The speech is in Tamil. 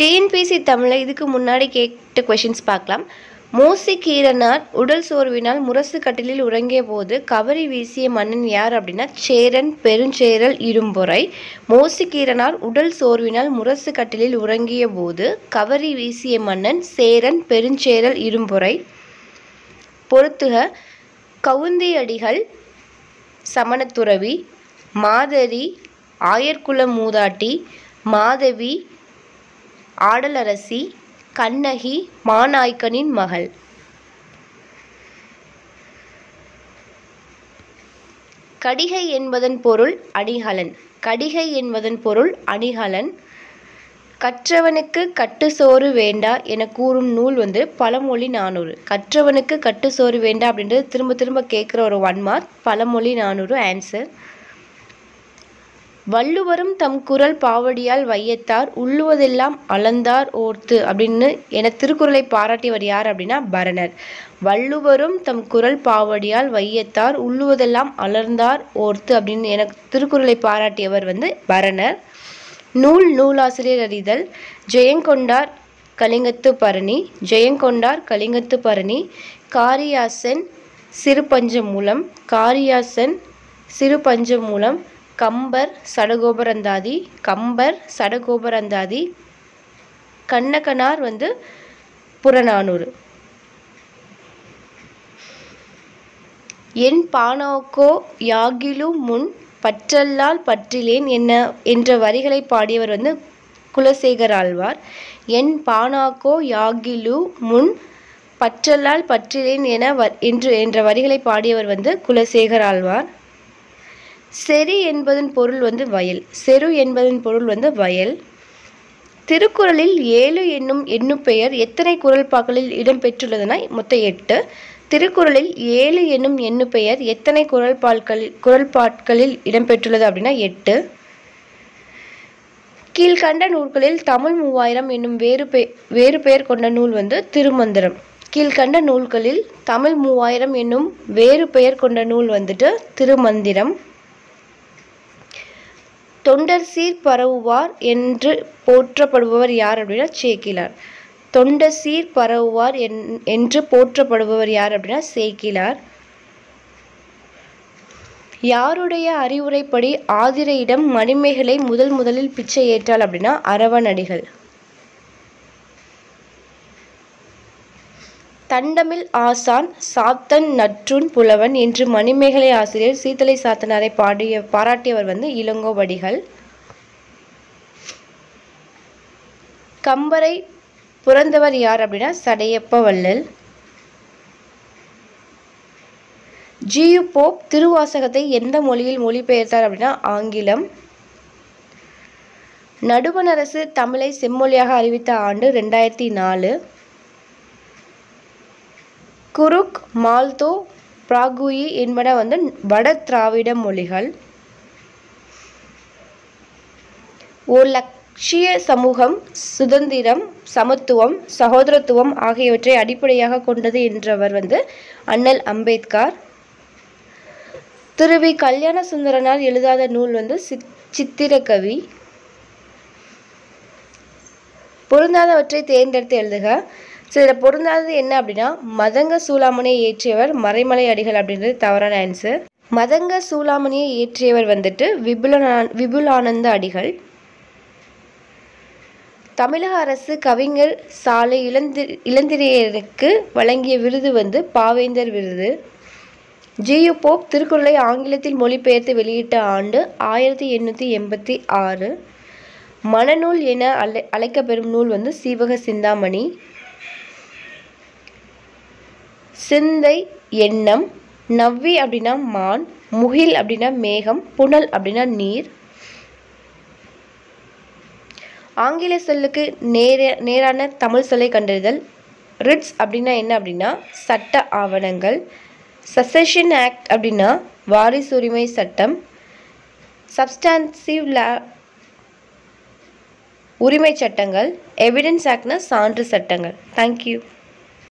டிஎன்பிசி தமிழில் இதுக்கு முன்னாடி கேட்ட கொஷின்ஸ் பார்க்கலாம் மோசி கீரனார் உடல் சோர்வினால் முரசு கட்டிலில் உறங்கிய போது கவரி வீசிய மன்னன் யார் அப்படின்னா சேரன் பெருஞ்சேரல் இரும்பொறை மோசி கீரனார் உடல் சோர்வினால் முரசு கட்டிலில் உறங்கிய போது கவரி வீசிய மன்னன் சேரன் பெருஞ்சேரல் இரும்பொறை பொறுத்துக கவுந்தியடிகள் சமணத்துறவி மாதரி ஆயர்குல மூதாட்டி மாதவி ஆடலரசி கண்ணகி மாநாய்க்கனின் மகள் கடிகை என்பதன் பொருள் அணிகலன் கடிகை என்பதன் பொருள் அணிகலன் கற்றவனுக்கு கட்டு சோறு வேண்டா என கூறும் நூல் வந்து பழமொழி நானூறு கற்றவனுக்கு கட்டு சோறு வேண்டா அப்படின்றது திரும்ப திரும்ப கேட்குற ஒரு ஒன் மார்க் பழமொழி நானூறு ஆன்சர் வள்ளுவரும் தம் குரல் பாவடியால் வையத்தார் உள்ளுவதெல்லாம் அளந்தார் ஓர்த்து அப்படின்னு என திருக்குறளை பாராட்டியவர் யார் அப்படின்னா பரணர் வள்ளுவரும் தம் குரல் பாவடியால் வையத்தார் உள்ளுவதெல்லாம் அலர்ந்தார் ஓர்த்து அப்படின்னு என திருக்குறளை பாராட்டியவர் வந்து பரணர் நூல் நூலாசிரியர் அறிதல் ஜெயங்கொண்டார் கலிங்கத்து பரணி ஜெயங்கொண்டார் கலிங்கத்து பரணி காரியாசன் சிறு பஞ்சமூலம் காரியாசன் சிறு பஞ்சமூலம் கம்பர் சடகோபரந்தாதி கம்பர் சடகோபரந்தாதி கண்ணகனார் வந்து புறநானூறு என் பானாக்கோ யாகிலு முன் பற்றல்லால் பற்றிலேன் என்ன என்ற வரிகளை பாடியவர் வந்து குலசேகர் ஆழ்வார் என் பானாக்கோ யாகிலு முன் பற்றல்லால் பற்றிலேன் என வ என்று என்ற வரிகளை பாடியவர் வந்து குலசேகர் ஆழ்வார் செரி என்பதன் பொருள் வந்து வயல் செரு என்பதன் பொருள் வந்து வயல் திருக்குறளில் ஏழு என்னும் எண்ணுப்பெயர் எத்தனை குரல்பாக்களில் இடம்பெற்றுள்ளதுன்னா மொத்தம் எட்டு திருக்குறளில் ஏழு என்னும் எண்ணுப்பெயர் எத்தனை குரல்பால்களில் குரல்பாட்களில் இடம்பெற்றுள்ளது அப்படின்னா எட்டு கீழ்கண்ட நூல்களில் தமிழ் மூவாயிரம் என்னும் வேறு பெ வேறு பெயர் கொண்ட நூல் வந்து திருமந்திரம் கீழ்கண்ட நூல்களில் தமிழ் மூவாயிரம் என்னும் வேறு பெயர் கொண்ட நூல் வந்துட்டு திருமந்திரம் தொண்டர் சீர் பரவுவார் என்று போற்றப்படுபவர் யார் அப்படின்னா சேக்கிலார் தொண்டர் சீர் பரவுவார் என் என்று போற்றப்படுபவர் யார் அப்படின்னா சேக்கிலார் யாருடைய அறிவுரைப்படி ஆதிரையிடம் மணிமேகலை முதல் முதலில் பிச்சை ஏற்றாள் அப்படின்னா அரவணடிகள் தண்டமில் ஆசான் சாத்தன் நற்றுன் புலவன் என்று மணிமேகலை ஆசிரியர் சீத்தலை சாத்தனாரை பாடிய பாராட்டியவர் வந்து இளங்கோவடிகள் கம்பரை புறந்தவர் யார் அப்படின்னா சடையப்ப வள்ளல் ஜியு போப் திருவாசகத்தை எந்த மொழியில் மொழிபெயர்த்தார் அப்படின்னா ஆங்கிலம் நடுவண் அரசு தமிழை செம்மொழியாக அறிவித்த ஆண்டு ரெண்டாயிரத்தி நாலு குருக் மால்தோ பிராகுயி என்பன வந்து வட திராவிட மொழிகள் ஓர் லட்சிய சமூகம் சுதந்திரம் சமத்துவம் சகோதரத்துவம் ஆகியவற்றை அடிப்படையாக கொண்டது என்றவர் வந்து அண்ணல் அம்பேத்கர் திருவி கல்யாண சுந்தரனால் எழுதாத நூல் வந்து சித் சித்திரக்கவி பொருந்தாதவற்றை தேர்ந்தெடுத்து எழுதுக ஸோ இதில் பொருந்தாதது என்ன அப்படின்னா மதங்க சூளாமணியை இயற்றியவர் மறைமலை அடிகள் அப்படின்றது தவறான ஆன்சர் மதங்க சூளாமணியை இயற்றியவர் வந்துட்டு விபுலனா விபுலானந்த அடிகள் தமிழக அரசு கவிஞர் சாலை இளந்தி இளந்திரையருக்கு வழங்கிய விருது வந்து பாவேந்தர் விருது ஜியு போப் திருக்குறளை ஆங்கிலத்தில் மொழிபெயர்த்து வெளியிட்ட ஆண்டு ஆயிரத்தி எண்ணூற்றி எண்பத்தி ஆறு மணநூல் என அழை அழைக்கப்பெறும் நூல் வந்து சீவக சிந்தாமணி சிந்தை எண்ணம் நவ்வி அப்படின்னா மான் முகில் அப்படின்னா மேகம் புனல் அப்படின்னா நீர் ஆங்கில சொல்லுக்கு நேர நேரான தமிழ் சொல்லை கண்டறிதல் ரிட்ஸ் அப்படின்னா என்ன அப்படின்னா சட்ட ஆவணங்கள் சசஷன் ஆக்ட் அப்படின்னா வாரிசுரிமை சட்டம் சப்ஸ்டான்சிவ் லா உரிமை சட்டங்கள் எவிடன்ஸ் ஆக்ட்னா சான்று சட்டங்கள் தேங்க்யூ